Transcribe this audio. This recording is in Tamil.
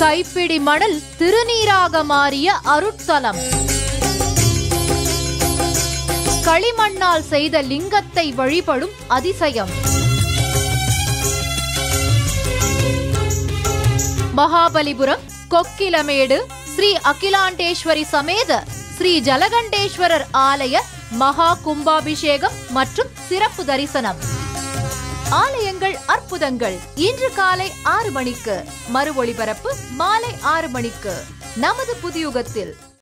கைப்பிடி மணல் திருநீராக மாறிய அருட்தலம் களிமண்ணால் செய்த லிங்கத்தை வழிபடும் அதிசயம் மகாபலிபுரம் கொக்கிலமேடு ஸ்ரீ அகிலாண்டேஸ்வரி சமேத ஸ்ரீ ஜலகண்டேஸ்வரர் ஆலய மகா கும்பாபிஷேகம் மற்றும் சிறப்பு தரிசனம் ஆலயங்கள் அற்புதங்கள் இன்று காலை ஆறு மணிக்கு மறு ஒளிபரப்பு மாலை ஆறு மணிக்கு நமது புதியுகத்தில்